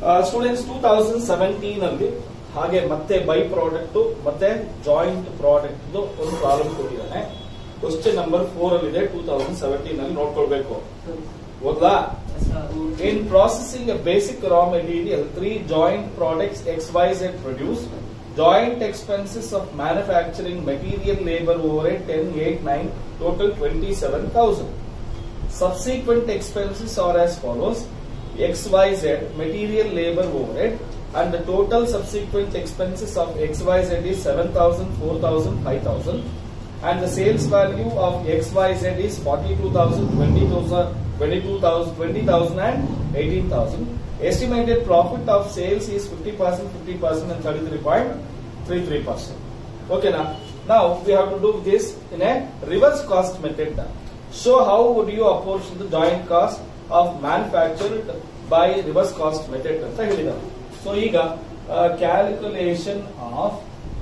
Students two thousand seventeen ಅಲ್ಲಿ ಹಾಗೆ ಮತ್ತೆ ಬೈ ಪ್ರಾಡಕ್ಟ್ ಮತ್ತೆ ಜಾಯಿಂಟ್ ಪ್ರಾಡಕ್ಟ್ ಒಂದು ಪ್ರಾಬ್ಲಮ್ ಕೊಟ್ಟಿದ್ದಾನೆ ಕ್ವಶನ್ ನಂಬರ್ ಫೋರ್ ಅಲ್ಲಿ ಇದೆ ಟೂ ತೌಸಂಡ್ ಸೆವೆಂಟೀನ್ ಅಲ್ಲಿ ನೋಡ್ಕೊಳ್ಬೇಕು ಓದ್ಲಾ In processing a basic raw material, three joint products XYZ produce, joint expenses of manufacturing material labor overhead 10, 8, 9, total 27,000. Subsequent expenses are as follows. XYZ material labor overhead and the total subsequent expenses of XYZ is 7,000, 4,000, 5,000 and the sales value of XYZ is 42,000, 20,000, 22,000, 20,000 and 18,000. Estimated profit of sales is 50%, 50% and 33.33%. Okay now, now we have to do this in a reverse cost method. So how would you apportion the joint cost of manufactured by reverse cost method ಅಂತ ಹೇಳಿದ್ದಾರೆ so ಈಗ calculation of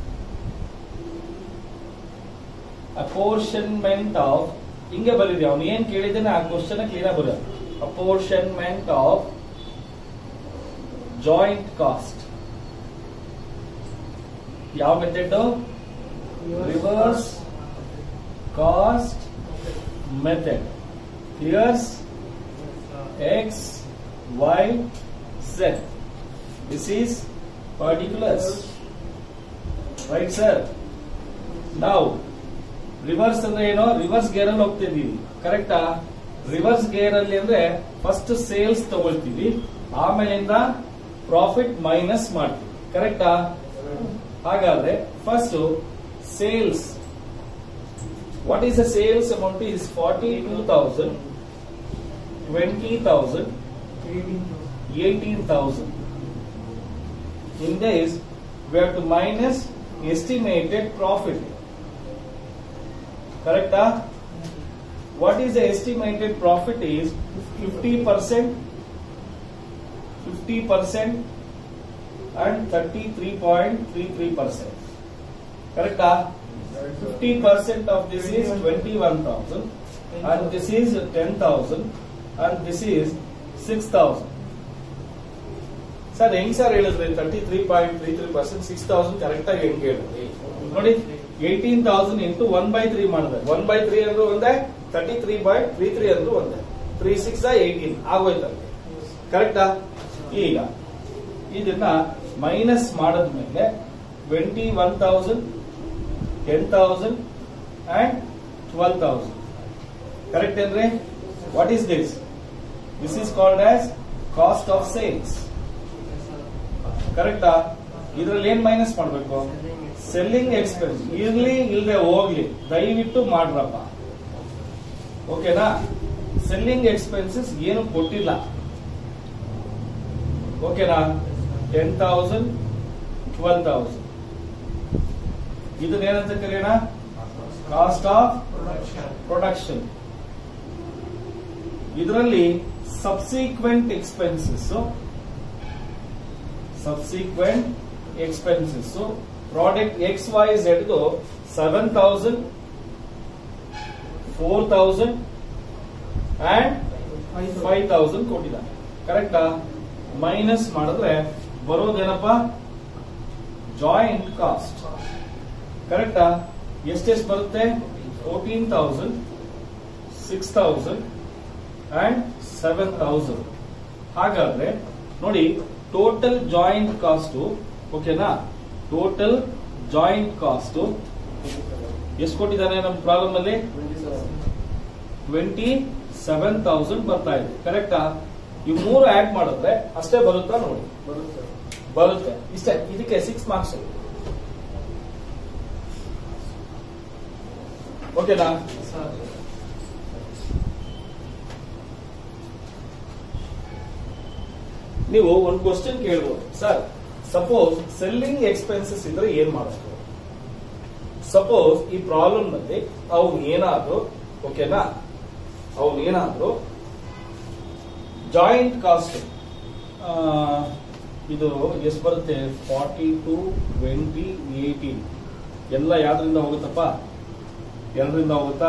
apportionment of ಹಿಂಗೆ ಬರೀರಿ ಅವನು ಏನ್ ಕೇಳಿದ್ದಾನೆ ಆ question clear ಬರ ಅಪೋರ್ಷನ್ಮೆಂಟ್ ಆಫ್ ಜಾಯಿಂಟ್ ಕಾಸ್ಟ್ ಯಾವ method reverse cost method here's X Y Z this is particulars right sir ನಾವು ರಿವರ್ಸ್ ಅಂದ್ರೆ ಏನೋ ರಿವರ್ಸ್ ಗೇರ್ ಅಲ್ಲಿ ಹೋಗ್ತಿದೀವಿ ಕರೆಕ್ಟಾ ರಿವರ್ಸ್ ಗೇರ್ ಅಲ್ಲಿ ಅಂದ್ರೆ ಫಸ್ಟ್ ಸೇಲ್ಸ್ ತಗೊಳ್ತೀವಿ ಆಮೇಲಿಂದ ಪ್ರಾಫಿಟ್ ಮೈನಸ್ ಮಾಡ್ತೀವಿ ಕರೆಕ್ಟಾ ಹಾಗಾದ್ರೆ first sales what is the sales amount is forty two thousand twenty thousand eighteen thousand in this we have to minus estimated profit correct ah? what is the estimated profit is 50 percent 50 percent and 33.33 percent correct ah? 50 percent of this is 21000 and this is 10000 and this is 6000 sir ಹೆಂಗ್ sir ಹೇಳಿದ್ರಿ thirty three point three three percent six thousand correct ಆಗಿ ಹೆಂಗ್ ಹೇಳಿದ್ರಿ ನೋಡಿ eighteen thousand into one by three ಮಾಡಿದ್ರೆ one by three ಅಂದ್ರೆ ಒಂದೇ thirty three point three three ಅಂದ್ರೆ ಒಂದೇ ತ್ರೀ ಸಿಕ್ಸ್ ಏಯ್ಟೀನ್ ಆಗೋಯ್ತಲ್ಲ ಕರೆಕ್ಟಾ ಈಗ ಇದನ್ನ ಮೈನಸ್ ಮಾಡಿದ್ಮೇಲೆ twenty one thousand ten thousand and twelve thousand correct ಏನ್ರಿ what is this this is called as cost of sales ಕರೆಕ್ಟಾ ಇದ್ರಲ್ಲಿ ಏನ್ ಮೈನಸ್ ಮಾಡ್ಬೇಕು ಸೆಲ್ಲಿಂಗ್ ಎಕ್ಸ್ಪೆನ್ಸ್ ಇರ್ಲಿ ಇಲ್ದೆ ಹೋಗ್ಲಿ ದಯವಿಟ್ಟು ಮಾಡ್ರಪ್ಪ ಓಕೆನಾ ಸೆಲ್ಲಿಂಗ್ ಎಕ್ಸ್ಪೆನ್ಸಸ್ ಏನು ಕೊಟ್ಟಿಲ್ಲ ಓಕೆನಾ ಟೆನ್ ತೌಸಂಡ್ ಟ್ವೆಲ್ ತೌಸಂಡ್ ಇದನ್ನ ಏನಂತ ಕರೆಯೋಣ ಕಾಸ್ಟ್ ಆಫ್ ಪ್ರೊಡಕ್ಷನ್ ಇದರಲ್ಲಿ subsequent expenses subsequent expenses product X Y Z seven thousand four thousand and five thousand ಕೊಟ್ಟಿದ್ದಾನೆ ಕರೆಕ್ಟಾ ಮೈನಸ್ ಮಾಡಿದ್ರೆ ಬರೋದೇನಪ್ಪ ಜಾಯಿಂಟ್ ಕಾಸ್ಟ್ ಕರೆಕ್ಟಾ ಎಷ್ಟೆಷ್ಟು ಬರುತ್ತೆ fourteen thousand six thousand and seven thousand ಹಾಗಾದ್ರೆ ನೋಡಿ ಟೋಟಲ್ ಜಾಯಿಂಟ್ ಕಾಸ್ಟ್ ಓಕೆನಾ ಟೋಟಲ್ ಜಾಯಿಂಟ್ ಕಾಸ್ಟ್ ಎಷ್ಟು ಕೊಟ್ಟಿದ್ದಾನೆ ನಮ್ಮ ಪ್ರಾಬ್ಲಮ್ ಅಲ್ಲಿ ಟ್ವೆಂಟಿ ಸೆವೆನ್ ತೌಸಂಡ್ ಬರ್ತಾ ಇದೆ ಕರೆಕ್ಟಾ ಇವು ಮೂರು ಆಡ್ ಮಾಡಿದ್ರೆ ಅಷ್ಟೇ ಬರುತ್ತಾ ನೋಡಿ ಬರುತ್ತೆ ಇಷ್ಟೇ ಇದಕ್ಕೆ ಸಿಕ್ಸ್ ಮಾರ್ಕ್ಸ್ ಓಕೆನಾ ನೀವು ಒಂದು ಕ್ವಶನ್ ಕೇಳ್ಬೋದು ಸರ್ ಸಪೋಸ್ ಸೆಲ್ಲಿಂಗ್ ಎಕ್ಸ್ಪೆನ್ಸಸ್ ಇದ್ರೆ ಏನ್ ಮಾಡಬೇಕು ಸಪೋಸ್ ಈ ಪ್ರಾಬ್ಲಮ್ ನಲ್ಲಿ ಅವ್ನು ಏನಾದ್ರು ಓಕೆನಾ ಅವ್ನು ಏನಾದ್ರು ಜಾಯಿಂಟ್ ಕಾಸ್ಟ್ ಇದು ಎಷ್ಟು ಬರುತ್ತೆ ಫಾರ್ಟಿ ಟು ಟ್ವೆಂಟಿ ಏಯ್ಟೀನ್ ಎಲ್ಲ ಯಾವ್ದ್ರಿಂದ ಹೋಗುತ್ತಪ್ಪ ಎರಡರಿಂದ ಹೋಗುತ್ತಾ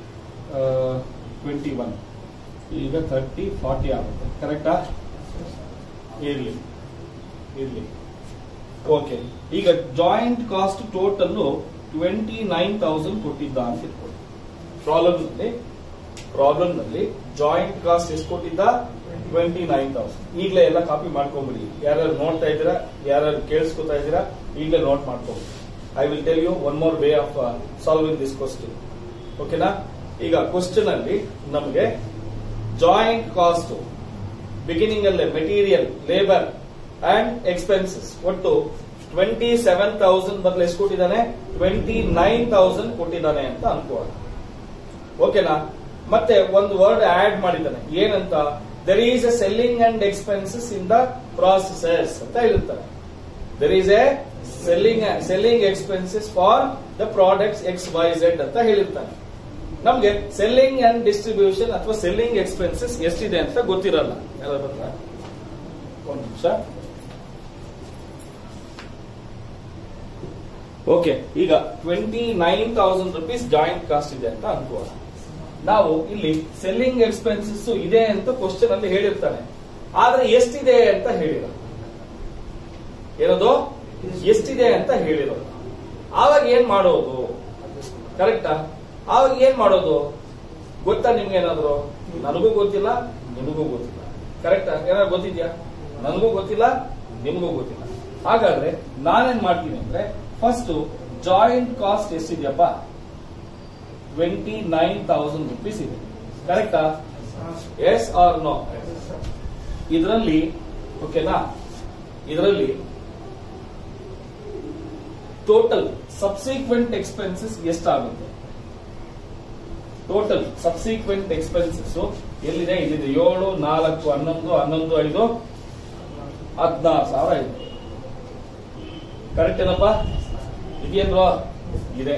ಟ್ವೆಂಟಿ ಒನ್ ಈಗ ಥರ್ಟಿ ಫಾರ್ಟಿ ಆಗುತ್ತೆ ಕರೆಕ್ಟಾ ಇರ್ಲಿ ಇರ್ಲಿ ಓಕೆ ಈಗ joint cost total twenty nine thousand ಕೊಟ್ಟಿದ್ದ ಅಂತ ಇಟ್ಕೊಳ್ಳಿ ಪ್ರಾಬ್ಲಮ್ ನಲ್ಲಿ ಪ್ರಾಬ್ಲಮ್ ನಲ್ಲಿ ಜಾಯಿಂಟ್ ಕಾಸ್ಟ್ ಎಷ್ಟು ಕೊಟ್ಟಿದ್ದ ಟ್ವೆಂಟಿ ನೈನ್ ತೌಸಂಡ್ ಈಗಲೇ ಎಲ್ಲ ಕಾಪಿ ಮಾಡ್ಕೊಂಬಿಡಿ ಯಾರ್ಯಾರು ನೋಡ್ತಾ ಇದ್ದೀರಾ ಯಾರ್ಯಾರು ಕೇಳಿಸ್ಕೊತಾ ಇದ್ದೀರಾ ಈಗಲೇ ನೋಟ್ ಮಾಡ್ಕೊಂಬಿಡಿ I will tell you one more way of solving this question ಓಕೆನಾ ಈಗ ಕ್ವಶನ್ ಅಲ್ಲಿ ನಮಗೆ ಜಾಯಿಂಟ್ ಕಾಸ್ಟ್ ಬಿಗಿನಿಂಗ್ ಅಲ್ಲೇ ಮೆಟೀರಿಯಲ್ ಲೇಬರ್ ಅಂಡ್ ಎಕ್ಸ್ಪೆನ್ಸಸ್ ಒಟ್ಟು ಟ್ವೆಂಟಿ ಸೆವೆನ್ ತೌಸಂಡ್ ಬದಲು ಎಷ್ಟು ಕೊಟ್ಟಿದ್ದಾನೆ ಟ್ವೆಂಟಿ ನೈನ್ ತೌಸಂಡ್ ಕೊಟ್ಟಿದ್ದಾನೆ ಅಂತ ಅನ್ಕೋಣ ಓಕೆನಾ ಮತ್ತೆ ಒಂದು ವರ್ಡ್ ಆಡ್ ಮಾಡಿದ್ದಾನೆ ಏನಂತ there is a selling and expenses in the processes ಅಂತ ಹೇಳ್ತಾನೆ there is a selling selling expenses for the products X Y Z ಅಂತ ಹೇಳಿರ್ತಾನೆ ನಮ್ಗೆ ಸೆಲ್ಲಿಂಗ್ ಅಂಡ್ ಡಿಸ್ಟ್ರಿಬ್ಯೂಷನ್ ಅಥವಾ ಸೆಲ್ಲಿಂಗ್ ಎಕ್ಸ್ಪೆನ್ಸಸ್ ಎಷ್ಟಿದೆ ಅಂತ ಗೊತ್ತಿರಲ್ಲ ಯಾರಾದ್ರು ಬಂದ್ರಾ? ಒಂದ್ ನಿಮಿಷ ಓಕೆ ಈಗ twenty nine thousand rupees joint cost ಇದೆ ಅಂತ ಅನ್ಕೋಣ ನಾವು ಇಲ್ಲಿ ಸೆಲ್ಲಿಂಗ್ ಎಕ್ಸ್ಪೆನ್ಸಸ್ ಇದೆ ಅಂತ ಕ್ವಶನ್ ಅಲ್ಲಿ ಹೇಳಿರ್ತಾನೆ ಆದ್ರೆ ಎಷ್ಟಿದೆ ಅಂತ ಹೇಳಿರ ಏನದು ಎಷ್ಟಿದೆ ಅಂತ ಹೇಳಿರೋದು ಆವಾಗ ಏನ್ ಮಾಡೋದು ಕರೆಕ್ಟಾ ಆವಾಗ ಏನ್ ಮಾಡೋದು ಗೊತ್ತಾ ನಿಮ್ಗೆ ಏನಾದ್ರು ನನಗೂ ಗೊತ್ತಿಲ್ಲ ನಿಮಗೂ ಗೊತ್ತಿಲ್ಲ ಕರೆಕ್ಟಾ ಏನಾದ್ರು ಗೊತ್ತಿದ್ಯಾ ನನಗೂ ಗೊತ್ತಿಲ್ಲ ನಿಮಗೂ ಗೊತ್ತಿಲ್ಲ ಹಾಗಾದ್ರೆ ನಾನೇನ್ ಮಾಡ್ತೀನಿ ಅಂದ್ರೆ ಫಸ್ಟ್ ಜಾಯಿಂಟ್ ಕಾಸ್ಟ್ ಎಷ್ಟಿದೆಯಪ್ಪ ಟ್ವೆಂಟಿ ನೈನ್ ತೌಸಂಡ್ ರುಪೀಸ್ ಇದೆ ಕರೆಕ್ಟಾ ಎಸ್ ಆರ್ ನೋ ಇದರಲ್ಲಿ ಓಕೆನಾ ಇದರಲ್ಲಿ ಟೋಟಲ್ ಸಬ್ಸಿಕ್ವೆಂಟ್ ಎಕ್ಸ್ಪೆನ್ಸಸ್ ಎಷ್ಟಾಗುತ್ತೆ ಟೋಟಲ್ ಸಬ್ಸಿಕ್ವೆಂಟ್ ಎಕ್ಸ್ಪೆನ್ಸಸ್ ಎಲ್ಲಿದೆ ಇಲ್ಲಿದೆ ಏಳು ನಾಲ್ಕು ಹನ್ನೊಂದು ಹನ್ನೊಂದು ಐದು ಹದಿನಾರು ಸಾವಿರ ಇದೆ ಕರೆಕ್ಟ್ ಏನಪ್ಪ ಇದೆಯಲ್ವಾ ಇದೆ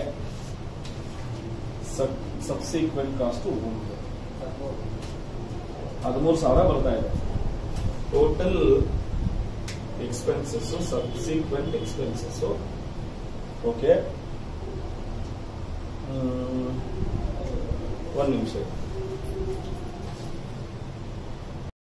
ಸಬ್ಸಿಕ್ವೆಂಟ್ ಕಾಸ್ಟ್ ಹದಿಮೂರು ಸಾವಿರ ಬರ್ತಾ ಇದೆ total expenses subsequent expenses okay ಒಂದು ನಿಮಿಷ